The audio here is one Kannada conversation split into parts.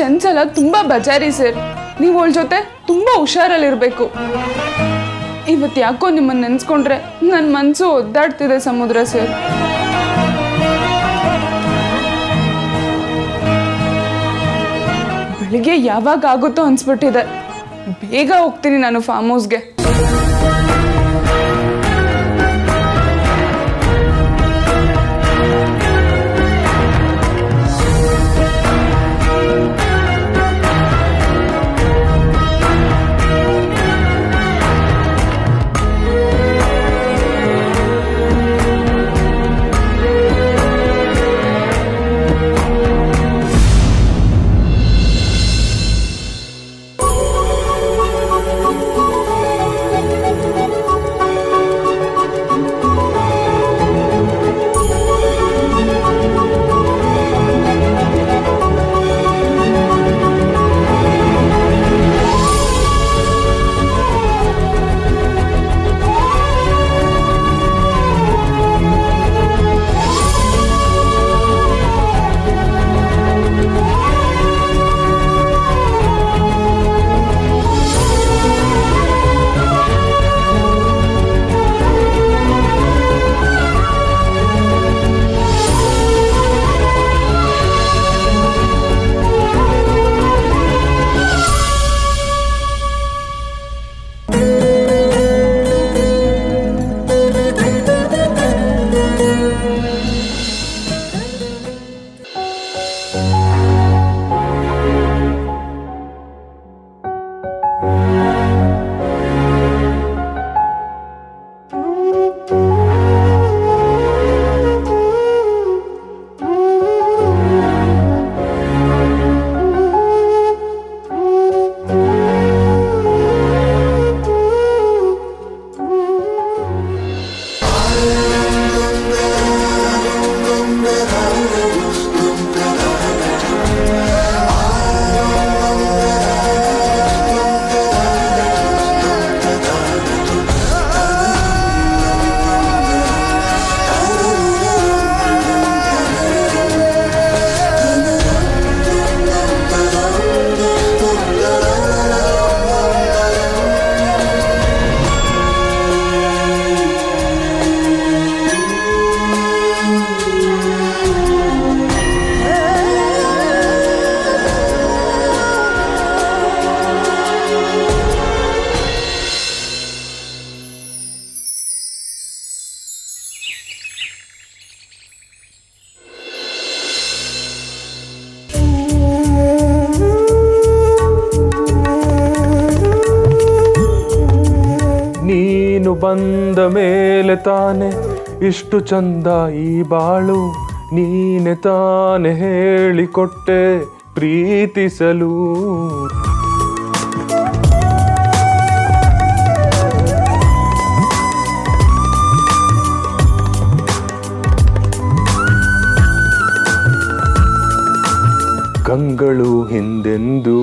ಚಂಚಲ ತುಂಬಾ ಬಜಾರಿ ಸರ್ ನೀವು ಅವಳ ಜೊತೆ ತುಂಬಾ ಹುಷಾರಲ್ಲಿರ್ಬೇಕು ಇವತ್ತು ಯಾಕೋ ನಿಮ್ಮನ್ನ ನೆನ್ಸ್ಕೊಂಡ್ರೆ ನನ್ನ ಮನಸ್ಸು ಒದ್ದಾಡ್ತಿದೆ ಸಮುದ್ರ ಸರ್ ಬೆಳಿಗ್ಗೆ ಯಾವಾಗ ಆಗುತ್ತೋ ಅನ್ಸ್ಬಿಟ್ಟಿದೆ ಬೇಗ ಹೋಗ್ತೀನಿ ನಾನು ಫಾರ್ಮ್ ಹೌಸ್ಗೆ ನೀನು ಬಂದ ಮೇಲೆ ತಾನೆ ಇಷ್ಟು ಚಂದ ಈ ಬಾಳು ನೀನೆ ತಾನೆ ಹೇಳಿಕೊಟ್ಟೆ ಪ್ರೀತಿಸಲು ಕಂಗಳು ಹಿಂದೆಂದು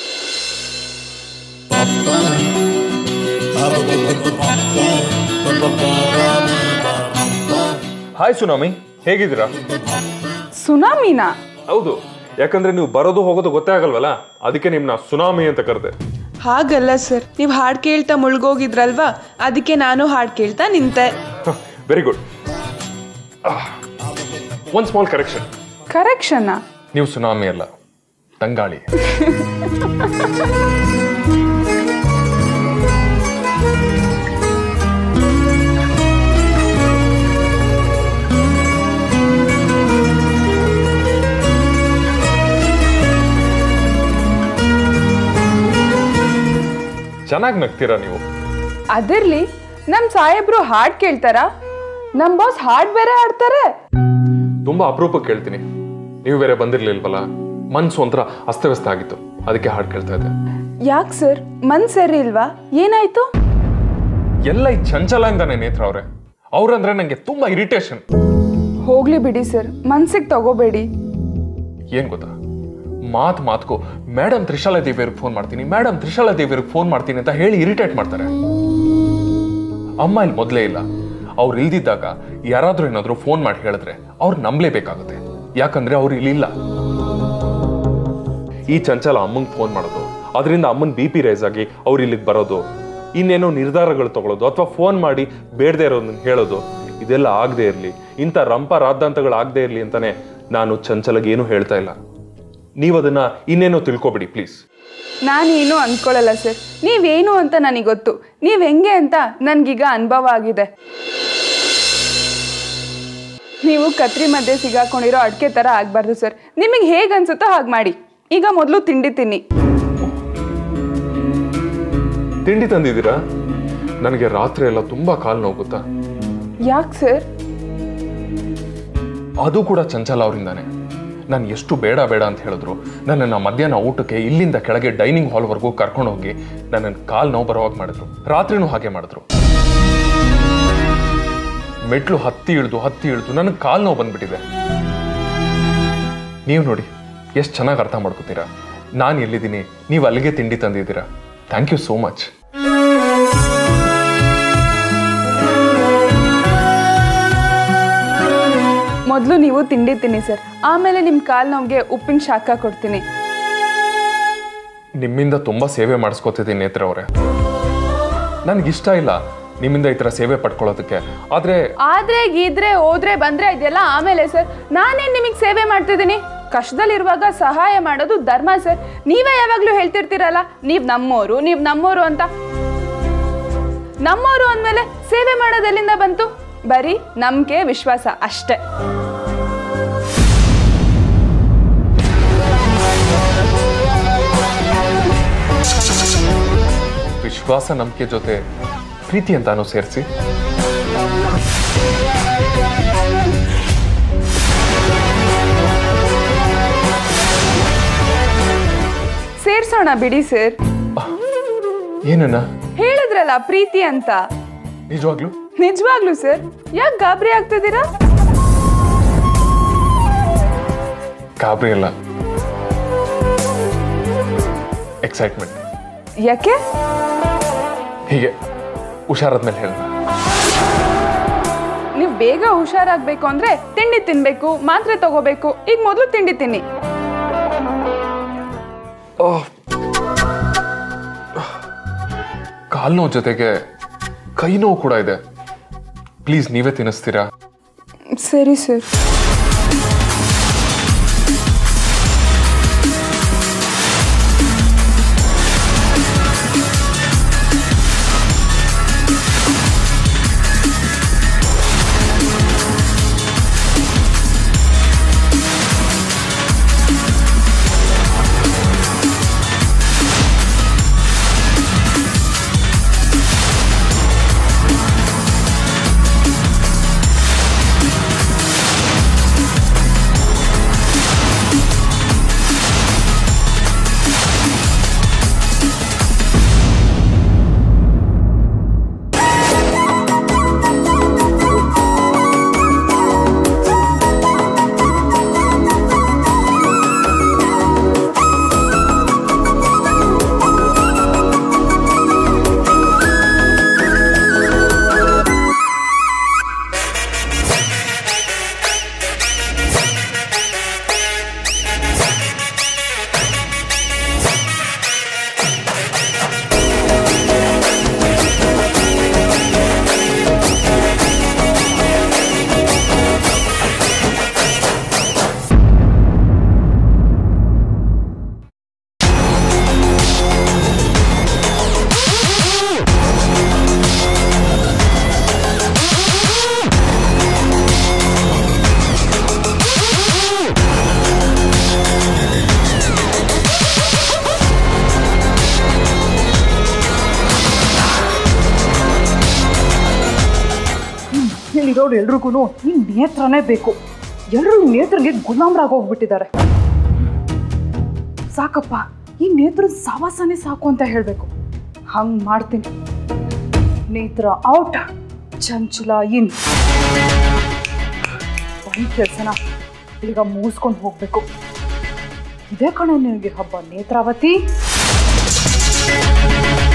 ಹಾಯ್ ಸುನಾಮಿ ಹೇಗಿದ್ದೀರಾ ಸುನಾಮಿನಾ ಹೌದು ಯಾಕಂದ್ರೆ ನೀವು ಬರೋದು ಹೋಗೋದು ಗೊತ್ತೇ ಆಗಲ್ವಲ್ಲ ಅದಕ್ಕೆ ನಿಮ್ನ ಸುನಾಮಿ ಅಂತ ಕರೆದೆ ಹಾಗಲ್ಲ ಸರ್ ನೀವು ಹಾಡು ಕೇಳ್ತಾ ಮುಳುಗೋಗಿದ್ರಲ್ವಾ ಅದಕ್ಕೆ ನಾನು ಹಾಡು ಕೇಳ್ತಾ ನಿಂತೆ very good one small correction ಕರೆಕ್ಷನಾ ನೀವು ಸುನಾಮಿ ಅಲ್ಲ ತಂಗಾಳಿ ಚೆನ್ನಾಗಿ ನಗ್ತೀರಾ ನೀವು ಅದಿರ್ಲಿ ನಮ್ ಸಾಹೇಬ್ರು ಹಾಡ್ ಕೇಳ್ತಾರ ನಮ್ ಬಾಸ್ ಹಾಡ್ ಬೇರೆ ಆಡ್ತಾರೆ ತುಂಬಾ ಅಪರೂಪಕ್ಕೆ ಕೇಳ್ತೀನಿ ನೀವು ಬೇರೆ ಬಂದಿರ್ಲಿಲ್ವಲ್ಲ ಮನ್ಸು ಒಂಥರ ಅಸ್ತವ್ಯಸ್ತ ಆಗಿತ್ತು ಅದಕ್ಕೆ ಹಾಡು ಕೇಳ್ತಾ ಇದ್ದೆ ಯಾಕ್ ಸರ್ ಮನ್ ಸರಿ ಇಲ್ವಾ ಏನಾಯ್ತು ಎಲ್ಲ ಈ ಚಂಚಲಾಂಗನೇ ನೇತ್ರ ಅವ್ರೆ ಅವ್ರಂದ್ರೆ ನಂಗೆ ತುಂಬಾ ಇರಿಟೇಷನ್ ಹೋಗ್ಲಿ ಬಿಡಿ ಸರ್ ಮನ್ಸಿಗೆ ತಗೋಬೇಡಿ ಏನ್ ಗೊತ್ತಾ ಮಾತ್ ಮಾತ್ಕೋ ಮೇಡಮ್ ತ್ರಿಶಾಲಾ ದೇವಿಯವ್ರಿಗೆ ಫೋನ್ ಮಾಡ್ತೀನಿ ಮೇಡಮ್ ತ್ರಿಶಾಲಾ ದೇವಿಯವ್ರಿಗೆ ಫೋನ್ ಮಾಡ್ತೀನಿ ಅಂತ ಹೇಳಿ ಇರಿಟೇಟ್ ಮಾಡ್ತಾರೆ ಅಮ್ಮ ಇಲ್ಲಿ ಮೊದಲೇ ಇಲ್ಲ ಅವ್ರು ಇಲ್ದಿದ್ದಾಗ ಯಾರಾದ್ರೂ ಏನಾದ್ರೂ ಫೋನ್ ಮಾಡಿ ಹೇಳಿದ್ರೆ ಅವ್ರು ನಂಬಲೇಬೇಕಾಗುತ್ತೆ ಯಾಕಂದ್ರೆ ಅವ್ರು ಇಲ್ಲಿಲ್ಲ ಈ ಚಂಚಲ ಅಮ್ಮಂಗೆ ಫೋನ್ ಮಾಡೋದು ಅದರಿಂದ ಅಮ್ಮನ ಬಿ ಪಿ ರೈಸ್ ಆಗಿ ಅವ್ರು ಇಲ್ಲಿಗೆ ಬರೋದು ಇನ್ನೇನೋ ನಿರ್ಧಾರಗಳು ತಗೊಳ್ಳೋದು ಅಥವಾ ಫೋನ್ ಮಾಡಿ ಬೇಡದೇ ಇರೋದನ್ನ ಹೇಳೋದು ಇದೆಲ್ಲ ಆಗದೆ ಇರಲಿ ಇಂಥ ರಂಪ ರಾದ್ದಾಂತಗಳು ಆಗದೆ ಇರಲಿ ಅಂತಾನೆ ನಾನು ಚಂಚಲಗೆ ಏನೂ ಹೇಳ್ತಾ ಇಲ್ಲ ನೀವು ಅದನ್ನ ಇನ್ನೇನೋ ತಿಳ್ಕೊಬಿಡಿ ಪ್ಲೀಸ್ ನಾನೇನು ಅಂದ್ಕೊಳ್ಳಲ್ಲ ಸರ್ ನೀವೇನು ಅಂತ ನನಗೆ ಗೊತ್ತು ನೀವು ಹೆಂಗೆ ಅಂತ ನನಗೀಗ ಅನುಭವ ಆಗಿದೆ ನೀವು ಕತ್ರಿ ಮಧ್ಯೆ ಸಿಗಾಕೊಂಡಿರೋ ಅಡಿಕೆ ಥರ ಆಗಬಾರ್ದು ಸರ್ ನಿಮಗೆ ಹೇಗೆ ಅನ್ಸುತ್ತೋ ಹಾಗೆ ಮಾಡಿ ಈಗ ಮೊದಲು ತಿಂಡಿ ತಿನ್ನಿ ತಿಂಡಿ ತಂದಿದ್ದೀರಾ ನನಗೆ ರಾತ್ರಿ ಎಲ್ಲ ತುಂಬಾ ಕಾಲು ನೋವು ಗೊತ್ತಾ ಯಾಕೆ ಸರ್ ಅದು ಕೂಡ ಚಂಚಲ ಅವರಿಂದಾನೆ ನಾನು ಎಷ್ಟು ಬೇಡ ಬೇಡ ಅಂತ ಹೇಳಿದ್ರು ನನ್ನನ್ನು ಮಧ್ಯಾಹ್ನ ಊಟಕ್ಕೆ ಇಲ್ಲಿಂದ ಕೆಳಗೆ ಡೈನಿಂಗ್ ಹಾಲ್ವರೆಗೂ ಕರ್ಕೊಂಡು ಹೋಗಿ ನನ್ನನ್ನು ಕಾಲು ನೋವು ಬರೋವಾಗ ಮಾಡಿದ್ರು ರಾತ್ರಿನೂ ಹಾಗೆ ಮಾಡಿದ್ರು ಮೆಟ್ಲು ಹತ್ತಿ ಇಳಿದು ಹತ್ತಿ ಇಳಿದು ನನಗೆ ಕಾಲು ನೋವು ಬಂದ್ಬಿಟ್ಟಿದೆ ನೀವು ನೋಡಿ ಎಷ್ಟು ಚೆನ್ನಾಗಿ ಅರ್ಥ ಮಾಡ್ಕೋತೀರಾ ನಾನು ಎಲ್ಲಿದ್ದೀನಿ ನೀವು ಅಲ್ಲಿಗೆ ತಿಂಡಿ ತಂದಿದ್ದೀರಾ ಥ್ಯಾಂಕ್ ಯು ಸೋ ಮಚ್ ಮೊದಲು ನೀವು ತಿಂಡಿ ತಿನ್ನಿ ಸರ್ ಆಮೇಲೆ ನಿಮ್ಮ ಕಾಲು ನೋವಿಗೆ ಉಪ್ಪಿನ ಶಾಖ ಕೊಡ್ತೀನಿ ನಿಮ್ಮಿಂದ ತುಂಬ ಸೇವೆ ಮಾಡಿಸ್ಕೊತಿದ್ದೀನಿ ನೇತ್ರ ಅವರೇ ನನಗಿಷ್ಟ ಇಲ್ಲ ನಿಮ್ಮಿಂದ ಈ ಥರ ಸೇವೆ ಪಡ್ಕೊಳ್ಳೋದಕ್ಕೆ ಆದರೆ ಆದ್ರೆ ಗೀದ್ರೆ ಹೋದ್ರೆ ಬಂದ್ರೆ ಇದೆಲ್ಲ ಆಮೇಲೆ ಸರ್ ನಾನೇನ್ ನಿಮಗೆ ಸೇವೆ ಮಾಡ್ತಿದ್ದೀನಿ ಕಷ್ಟದಲ್ಲಿರುವಾಗ ಸಹಾಯ ಮಾಡೋದು ಧರ್ಮ ಸರ್ ನೀವೇ ಯಾವಾಗ್ಲೂ ಹೇಳ್ತಿರ್ತೀರಲ್ಲ ನೀವ್ ನಮ್ಮೋರು ನೀವ್ ನಮ್ಮೋರು ಅಂತ ನಮ್ಮೋರು ಅಂದ್ಮೇಲೆ ಸೇವೆ ಮಾಡೋದು ಎಲ್ಲಿಂದ ಬಂತು ಬರೀ ನಂಬಿಕೆ ವಿಶ್ವಾಸ ಅಷ್ಟೇ ವಿಶ್ವಾಸ ನಂಬಿಕೆ ಜೊತೆ ಪ್ರೀತಿ ಅಂತಾನು ಸೇರಿಸಿ ಸೇರ್ಸೋಣ ಬಿಡಿ ಸರ್ ಏನನ್ನ ಹೇಳಿದ್ರಲ್ಲ ಪ್ರೀತಿ ಅಂತ ನಿಜವಾಗ್ಲು ನಿಜವಾಗ್ಲೂ ಸರ್ ಯಾಕೆ ಗಾಬರಿ ಆಗ್ತಿದ್ದೀರಾ ಗಾಬರಿ ಅಲ್ಲ ಎಕ್ಸೈಟ್ಮೆಂಟ್ ಯಾಕೆ ಹೀಗೆ ಹುಷಾರಾದ್ಮೇಲೆ ಹೇಳ ನೀವು ಬೇಗ ಹುಷಾರಾಗ್ಬೇಕು ಅಂದ್ರೆ ತಿಂಡಿ ತಿನ್ಬೇಕು ಮಾತ್ರೆ ತಗೋಬೇಕು ಈಗ ಮೊದಲು ತಿಂಡಿ ತಿನ್ನಿ ಕಾಲು ನೋವು ಜೊತೆಗೆ ಕೈ ನೋವು ಕೂಡ ಇದೆ ಪ್ಲೀಸ್ ನೀವೇ ತಿನ್ನಿಸ್ತೀರಾ ಸರಿ ಸರ್ ಇಲ್ಲಿರೋರು ಎಲ್ರಿಗೂ ನಿನ್ ನೇತ್ರನೇ ಬೇಕು ಎಲ್ಲರೂ ನೇತ್ರಗೆ ಗುಲಾಮ್ರಾಗಿ ಹೋಗ್ಬಿಟ್ಟಿದ್ದಾರೆ ಸಾಕಪ್ಪ ಈ ನೇತ್ರ ಸಾವಾಸನೆ ಸಾಕು ಅಂತ ಹೇಳಬೇಕು ಹಂಗ್ ಮಾಡ್ತೀನಿ ನೇತ್ರ ಔಟ್ ಚಂಚಲ ಇನ್ ಒಂದು ಕೆಲಸನ ಈಗ ಮುಗಿಸ್ಕೊಂಡು ಹೋಗ್ಬೇಕು ಇದೇ ಕಣ ನಿನಗೆ ಹಬ್ಬ ನೇತ್ರಾವತಿ